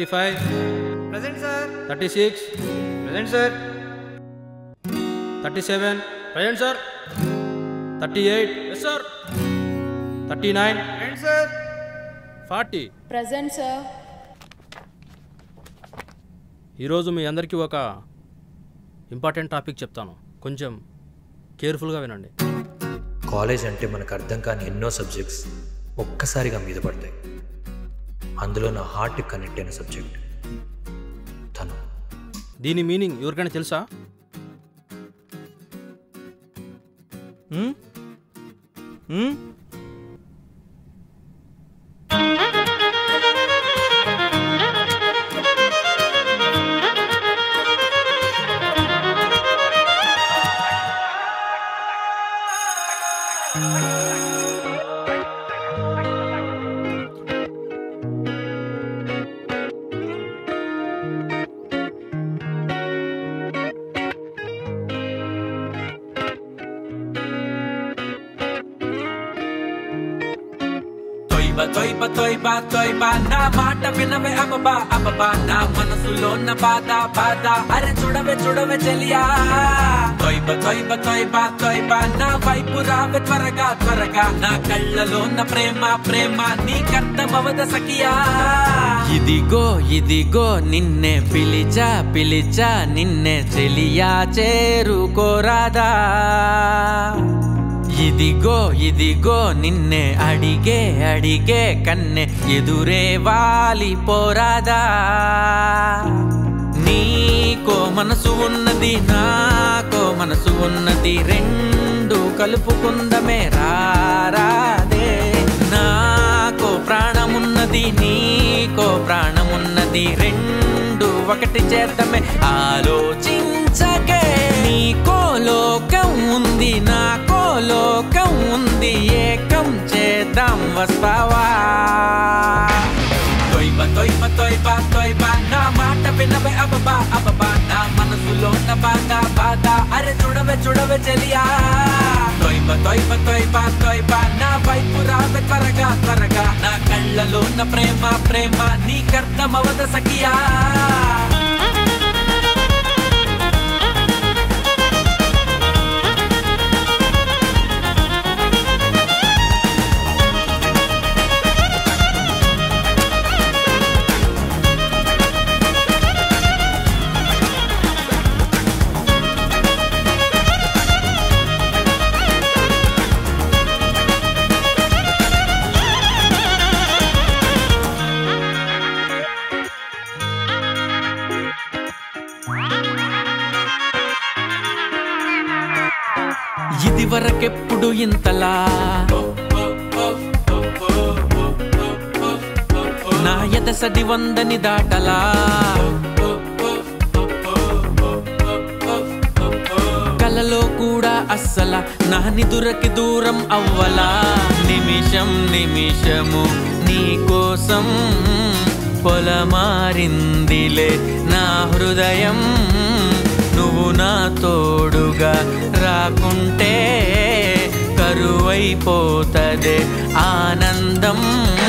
thirty five present sir thirty six present sir thirty seven present sir thirty eight yes sir thirty nine present sir forty present sir ఈరోజు మీ అందరికీ ఒక important topic చెప్తాను కొంచెం కేర్ఫుల్గా వినండి college అంటే మనకు అర్థం కాని ఎన్నో సబ్జెక్ట్స్ ఒక్కసారిగా మీద పడతాయి అందులో నా హార్ట్ కనెక్ట్ అయిన సబ్జెక్ట్ తను దీని మీనింగ్ ఎవరికైనా తెలుసా తొయ్బ తొయ్బ తొయ్బ తొయ్బ నా మాట వినవే అబబా అబబా నా మనసులో ఉన్న బాధ బాధ అరే చూడవే చూడవే చెలియా తొయ్బ తొయ్బ తొయ్బ తొయ్బ నా వైపు రావే త్వరగా త్వరగా నా కళ్ళలో ఉన్న ప్రేమ ప్రేమ నీకర్థమవద సఖియా ఇదిగో ఇదిగో నిన్నే పిలిచా పిలిచా నిన్నే చెలియా చేరుకోరాదా ఇదిగో ఇదిగో నిన్నే అడిగే అడిగే కన్నె ఎదురే వాలి పోరాదా నీకో మనసు ఉన్నది నాకో మనసు ఉన్నది రెండు కలుపుకుందమే రారాదే నాకో ప్రాణమున్నది నీకో ప్రాణమున్నది రెండు ఒకటి చేద్దామే ఆలోచించకే నీకో లోకం ఉంది నాకో లోకం ఉంది ఏకం చేద్దాం వస్తావా తొయ్బ తొయ్బ తొయ్బ తొయ్బ నా మాట వినవే అబబా అబబా నా మనసులో ఉన్న బాధ బాధ అరే చూడవే చూడవే చెలియా తొయ్బ తొయ్బ తొయ్బ తొయ్బ నా వైపు రావే త్వరగా త్వరగా నా కళ్ళలో ఉన్న ప్రేమ ప్రేమ నీకర్థమవద సఖియా ఇది వరకెప్పుడు ఇంతలా నా ఎదసడి వందని దాటలా కలలో కూడా అస్సల నా నిదురకి దూరం అవ్వలా నిమిషం నిమిషము నీ కోసం పొలమారిందిలే నా హృదయం నువ్వు నా తోడుగా రాకుంటే కరువైపోతదే ఆనందం